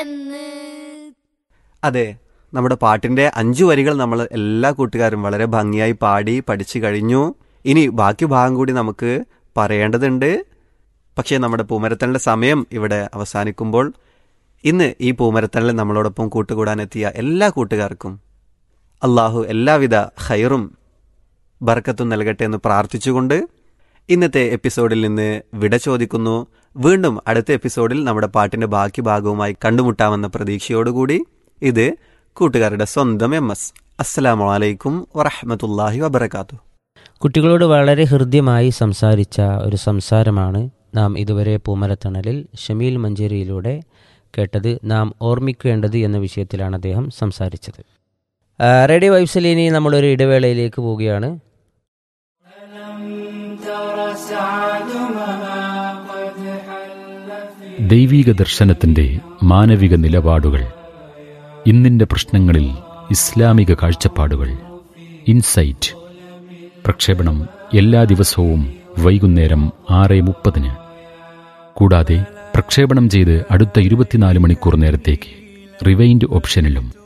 എന്ന് അതെ നമ്മുടെ പാട്ടിന്റെ അഞ്ചു വരികൾ നമ്മൾ എല്ലാ കൂട്ടുകാരും വളരെ ഭംഗിയായി പാടി പഠിച്ചു കഴിഞ്ഞു ഇനി ബാക്കി ഭാഗം കൂടി നമുക്ക് പറയേണ്ടതുണ്ട് പക്ഷേ നമ്മുടെ പൂമരത്തലിന്റെ സമയം ഇവിടെ അവസാനിക്കുമ്പോൾ ഇന്ന് ഈ പൂമരത്തലിൽ നമ്മളോടൊപ്പം കൂട്ടുകൂടാനെത്തിയ എല്ലാ കൂട്ടുകാർക്കും അള്ളാഹു എല്ലാവിധ ഹൈറും ബർക്കത്തും നൽകട്ടെ എന്ന് പ്രാർത്ഥിച്ചുകൊണ്ട് ഇന്നത്തെ എപ്പിസോഡിൽ നിന്ന് വിട ചോദിക്കുന്നു വീണ്ടും അടുത്ത എപ്പിസോഡിൽ നമ്മുടെ പാട്ടിന്റെ ബാക്കി ഭാഗവുമായി കണ്ടുമുട്ടാമെന്ന പ്രതീക്ഷയോടുകൂടി ഇത് കൂട്ടുകാരുടെ സ്വന്തം എം എസ് അസ്സലാമലൈക്കും വറഹമത്തല്ലാഹി വബർക്കാത്തു കുട്ടികളോട് വളരെ ഹൃദ്യമായി സംസാരിച്ച ഒരു സംസാരമാണ് നാം ഇതുവരെ പൂമരത്തണലിൽ ഷമീൽ മഞ്ചേരിയിലൂടെ കേട്ടത് നാം ഓർമ്മിക്കേണ്ടത് എന്ന വിഷയത്തിലാണ് അദ്ദേഹം സംസാരിച്ചത് ആ, റേഡിയോ വൈബ്സിൽ ഇനി നമ്മളൊരു ഇടവേളയിലേക്ക് പോവുകയാണ് ദൈവീക ദർശനത്തിന്റെ മാനവിക നിലപാടുകൾ ഇന്നിന്റെ പ്രശ്നങ്ങളിൽ ഇസ്ലാമിക കാഴ്ചപ്പാടുകൾ ഇൻസൈറ്റ് പ്രക്ഷേപണം എല്ലാ ദിവസവും വൈകുന്നേരം ആറ് മുപ്പതിന് കൂടാതെ പ്രക്ഷേപണം ചെയ്ത് അടുത്ത ഇരുപത്തിനാല് മണിക്കൂർ നേരത്തേക്ക് റിവൈൻഡ് ഓപ്ഷനിലും